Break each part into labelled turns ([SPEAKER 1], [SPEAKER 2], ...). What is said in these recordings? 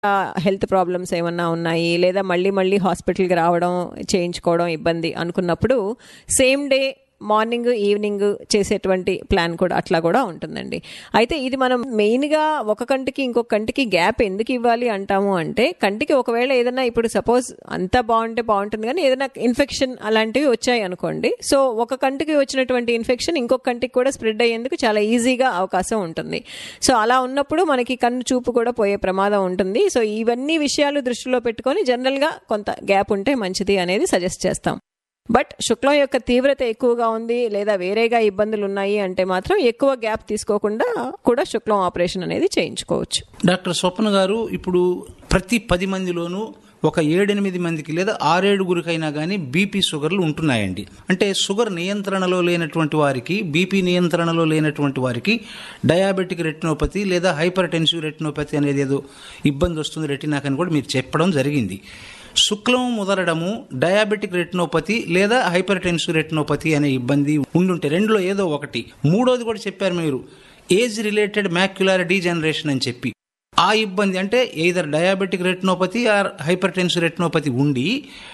[SPEAKER 1] health problems ఏమన్నా ఉన్నాయి లేదా మళ్ళీ మళ్ళీ హాస్పిటల్కి రావడం చేయించుకోవడం ఇబ్బంది అనుకున్నప్పుడు సేమ్ డే మార్నింగ్ ఈవినింగ్ చేసేటువంటి ప్లాన్ కూడా అట్లా కూడా ఉంటుందండి అయితే ఇది మనం మెయిన్గా ఒక కంటికి ఇంకొక కంటికి గ్యాప్ ఎందుకు ఇవ్వాలి అంటాము అంటే కంటికి ఒకవేళ ఏదైనా ఇప్పుడు సపోజ్ అంతా బాగుంటే బాగుంటుంది కానీ ఏదైనా ఇన్ఫెక్షన్ అలాంటివి వచ్చాయి అనుకోండి సో ఒక కంటికి వచ్చినటువంటి ఇన్ఫెక్షన్ ఇంకొక కంటికి కూడా స్ప్రెడ్ అయ్యేందుకు చాలా ఈజీగా అవకాశం ఉంటుంది సో అలా ఉన్నప్పుడు మనకి కన్ను చూపు కూడా పోయే ప్రమాదం ఉంటుంది సో ఇవన్నీ విషయాలు దృష్టిలో పెట్టుకొని జనరల్గా కొంత గ్యాప్ ఉంటే మంచిది అనేది సజెస్ట్ చేస్తాం బట్ శుక్లం యొక్క తీవ్రత ఎక్కువగా ఉంది లేదా వేరేగా ఇబ్బందులు ఉన్నాయి అంటే మాత్రం ఎక్కువ గ్యాప్ తీసుకోకుండా కూడా శుక్లం ఆపరేషన్ అనేది చేయించుకోవచ్చు
[SPEAKER 2] డాక్టర్ స్వప్న గారు ఇప్పుడు ప్రతి పది మందిలోనూ ఒక ఏడెనిమిది మందికి లేదా ఆరేడుగురికైనా కానీ బీపీ షుగర్లు ఉంటున్నాయండి అంటే షుగర్ నియంత్రణలో లేనటువంటి వారికి బీపీ నియంత్రణలో లేనటువంటి వారికి డయాబెటిక్ రెటినోపతి లేదా హైపర్ టెన్సివ్ రెటినోపతి అనేది ఏదో ఇబ్బంది వస్తుంది రెటినాకని కూడా మీరు చెప్పడం జరిగింది శుక్లం ముదరడము డయాబెటిక్ రెటినోపతి లేదా హైపర్ టెన్సివ్ రెటినోపతి అనే ఇబ్బంది ఉండుంటే రెండులో ఏదో ఒకటి మూడోది కూడా చెప్పారు మీరు ఏజ్ రిలేటెడ్ మ్యాక్యులర్ డీజనరేషన్ అని చెప్పి ఆ ఇబ్బంది అంటే either diabetic retinopathy or hypertensive retinopathy ఉండి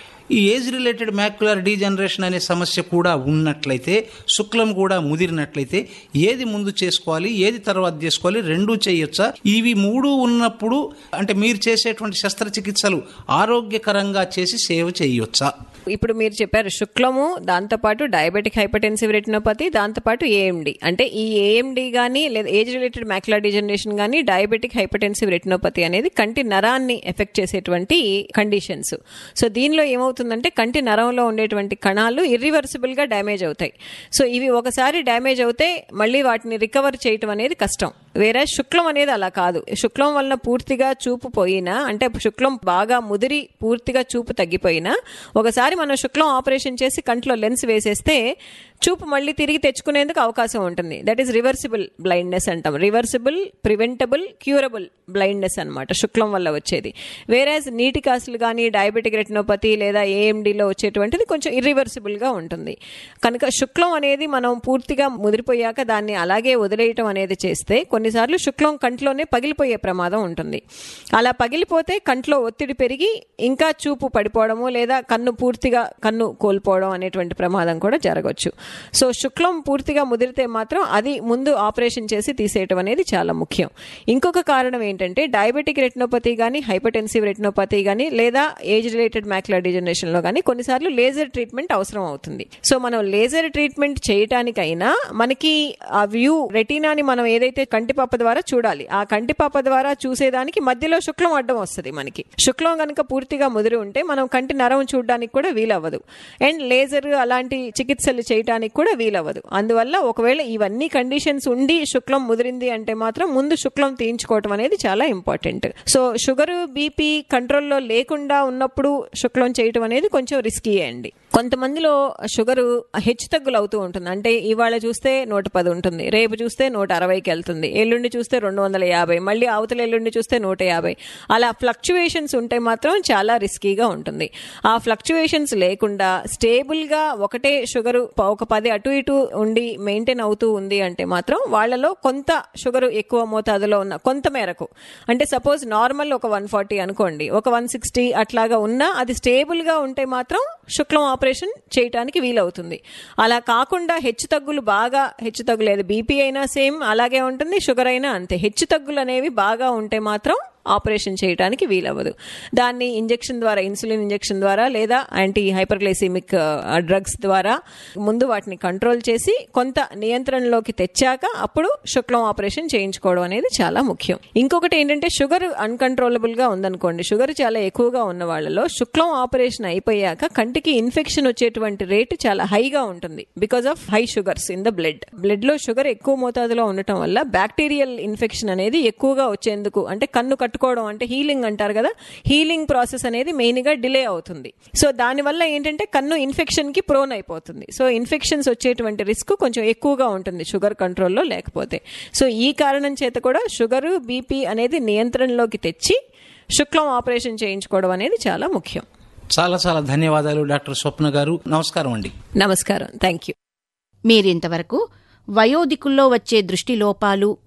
[SPEAKER 2] ఈ ఏజ్ రిలేటెడ్ మ్యాక్యులర్ డీజనరేషన్ అనే సమస్య కూడా ఉన్నట్లయితే శుక్లం కూడా ముదిరినట్లయితే ఏది ముందు చేసుకోవాలి ఏది తర్వాత చేసుకోవాలి రెండూ చేయొచ్చా ఇవి మూడు ఉన్నప్పుడు అంటే మీరు చేసేటువంటి శస్త్రచికిత్సలు ఆరోగ్యకరంగా చేసి సేవ చేయొచ్చా
[SPEAKER 1] ఇప్పుడు మీరు చెప్పారు శుక్లము దాంతోపాటు డయాబెటిక్ హైపర్టెన్సివ్ రెటినోపతి దాంతోపాటు ఏఎండి అంటే ఈ ఏఎండి కానీ లేదా ఏజ్ రిలేటెడ్ మ్యాక్యులర్ డిజనరేషన్ కానీ డయాబెటిక్ హైపర్టెన్సివ్ రెటినోపతి అనేది కంటి నరాన్ని ఎఫెక్ట్ చేసేటువంటి కండిషన్స్ సో దీనిలో ఏమవుతుందంటే కంటి నరంలో ఉండేటువంటి కణాలు ఇర్రివర్సిబుల్ గా డ్యామేజ్ అవుతాయి సో ఇవి ఒకసారి డ్యామేజ్ అవుతే మళ్ళీ వాటిని రికవర్ చేయటం అనేది కష్టం వేరే శుక్లం అనేది అలా కాదు శుక్లం వలన పూర్తిగా చూపు పోయినా అంటే శుక్లం బాగా ముదిరి పూర్తిగా చూపు తగ్గిపోయినా ఒకసారి మనం శుక్లం ఆపరేషన్ చేసి కంట్లో లెన్స్ వేసేస్తే చూపు మళ్ళీ తిరిగి తెచ్చుకునేందుకు అవకాశం ఉంటుంది దట్ ఈస్ రివర్సిబుల్ బ్లైండ్నెస్ అంటాం రివర్సిబుల్ ప్రివెంటబుల్ క్యూరబుల్ బ్లైండ్నెస్ అనమాట శుక్లం వల్ల వచ్చేది వేరేజ్ నీటి కాసులు కానీ డయాబెటిక్ రెటినోపతి లేదా ఏఎండిలో వచ్చేటువంటిది కొంచెం ఇర్రివర్సిబుల్ గా ఉంటుంది కనుక శుక్లం అనేది మనం పూర్తిగా ముదిరిపోయాక దాన్ని అలాగే వదిలేయటం అనేది చేస్తే కొన్నిసార్లు శుక్లం కంట్లోనే పగిలిపోయే ప్రమాదం ఉంటుంది అలా పగిలిపోతే కంట్లో ఒత్తిడి పెరిగి ఇంకా చూపు పడిపోవడము లేదా కన్ను పూర్తిగా కన్ను కోల్పోవడం అనేటువంటి ప్రమాదం కూడా జరగవచ్చు సో శుక్లం పూర్తిగా ముదిరితే మాత్రం అది ముందు ఆపరేషన్ చేసి తీసేయటం అనేది చాలా ముఖ్యం ఇంకొక కారణం ఏంటంటే డయాబెటిక్ రెటినోపతి కానీ హైపర్టెన్సివ్ రెటినోపతి కానీ లేదా ఏజ్ రిలేటెడ్ మ్యాక్యులర్ డిజనరేషన్ లో కానీ కొన్నిసార్లు లేజర్ ట్రీట్మెంట్ అవసరం అవుతుంది సో మనం లేజర్ ట్రీట్మెంట్ చేయటానికైనా మనకి ఆ వ్యూ రెటీనాని మనం ఏదైతే కంటిపాప ద్వారా చూడాలి ఆ కంటిపాప ద్వారా చూసేదానికి మధ్యలో శుక్లం అడ్డం వస్తుంది మనకి శుక్లం కనుక పూర్తిగా ముదిరి ఉంటే మనం కంటి నరం చూడడానికి కూడా వీలవ్వదు అండ్ లేజర్ అలాంటి చికిత్సలు చేయడానికి కూడా వీలవ్వదు అందువల్ల ఒకవేళ ఇవన్నీ కండిషన్స్ ఉండి శుక్లం ముదిరింది అంటే మాత్రం ముందు శుక్లం తీయించుకోవటం అనేది చాలా ఇంపార్టెంట్ సో షుగర్ బీపీ కంట్రోల్లో లేకుండా ఉన్నప్పుడు శుక్లం చేయటం అనేది కొంచెం రిస్కీ అండి కొంతమందిలో షుగర్ హెచ్చు తగ్గులు అవుతూ ఉంటుంది అంటే ఇవాళ చూస్తే నూట పది ఉంటుంది రేపు చూస్తే నూట అరవైకి వెళ్తుంది ఎల్లుండి చూస్తే రెండు వందల యాభై మళ్ళీ అవతల ఎల్లుండి చూస్తే నూట యాభై అలా ఫ్లక్చువేషన్స్ ఉంటే మాత్రం చాలా రిస్కీగా ఉంటుంది ఆ ఫ్లక్చువేషన్స్ లేకుండా స్టేబుల్గా ఒకటే షుగర్ ఒక పది అటు ఇటు ఉండి మెయింటైన్ అవుతూ ఉంది అంటే మాత్రం వాళ్ళలో కొంత షుగర్ ఎక్కువ మోతాదులో ఉన్న కొంత మేరకు అంటే సపోజ్ నార్మల్ ఒక వన్ ఫార్టీ అనుకోండి ఒక వన్ సిక్స్టీ అట్లాగా ఉన్నా అది స్టేబుల్గా ఉంటే మాత్రం శుక్లం ఆపరేషన్ చేయటానికి వీలవుతుంది అలా కాకుండా హెచ్చు తగ్గులు బాగా హెచ్చు తగ్గులేదు బీపీ అయినా సేమ్ అలాగే ఉంటుంది షుగర్ అయినా అంతే హెచ్చు తగ్గులు అనేవి బాగా ఉంటే మాత్రం ఆపరేషన్ చేయడానికి వీలవ్వదు దాన్ని ఇంజెక్షన్ ద్వారా ఇన్సులిన్ ఇంజెక్షన్ ద్వారా లేదా యాంటీ హైపర్గ్లైసిమిక్ డ్రగ్స్ ద్వారా ముందు వాటిని కంట్రోల్ చేసి కొంత నియంత్రణలోకి తెచ్చాక అప్పుడు శుక్లం ఆపరేషన్ చేయించుకోవడం అనేది చాలా ముఖ్యం ఇంకొకటి ఏంటంటే షుగర్ అన్కంట్రోలబుల్ గా ఉందనుకోండి షుగర్ చాలా ఎక్కువగా ఉన్న వాళ్ళలో శుక్లం ఆపరేషన్ అయిపోయాక కంటికి ఇన్ఫెక్షన్ వచ్చేటువంటి రేటు చాలా హైగా ఉంటుంది because of high sugars in the blood blood లో షుగర్ ఎక్కువ మోతాదులో ఉండటం వల్ల బ్యాక్టీరియల్ ఇన్ఫెక్షన్ అనేది ఎక్కువగా వచ్చేందుకు అంటే కన్ను కట్టుకోవడం అంటే హీలింగ్ అంటారు కదా హీలింగ్ ప్రాసెస్ అనేది మెయిన్ గా డిలే అవుతుంది సో దానివల్ల ఏంటంటే కన్ను ఇన్ఫెక్షన్ కి ప్రోన్ అయిపోతుంది సో ఇన్ఫెక్షన్స్ వచ్చేటువంటి రిస్క్ కొంచెం ఎక్కువగా ఉంటుంది షుగర్ కంట్రోల్లో లేకపోతే సో ఈ కారణం చేత కూడా షుగర్ బీపీ అనేది నియంత్రణలోకి తెచ్చి శుక్లం ఆపరేషన్ చేయించుకోవడం అనేది చాలా ముఖ్యం
[SPEAKER 2] చాలా చాలా ధన్యవాదాలు డాక్టర్ స్వప్న గారు నమస్కారం అండి
[SPEAKER 1] నమస్కారం థ్యాంక్ యూ
[SPEAKER 3] మీరింతవరకు వయోధికుల్లో వచ్చే దృష్టి లోపాలు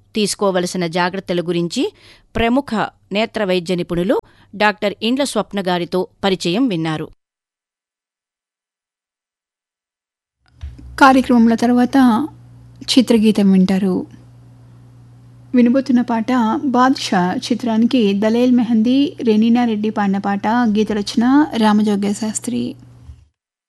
[SPEAKER 3] తీసుకోవలసిన జాగ్రత్తల గురించి ప్రముఖ నేత్ర వైద్య నిపుణులు డాక్టర్ ఇండ్ల స్వప్న గారితో పరిచయం విన్నారు
[SPEAKER 4] కార్యక్రమంలో తర్వాత చిత్రగీతం వింటారు వినబోతున్న పాట బాద్షా చిత్రానికి దలేల్ మెహందీ రెనీనా రెడ్డి పాడిన పాట గీత రచన రామజోగ్య శాస్త్రి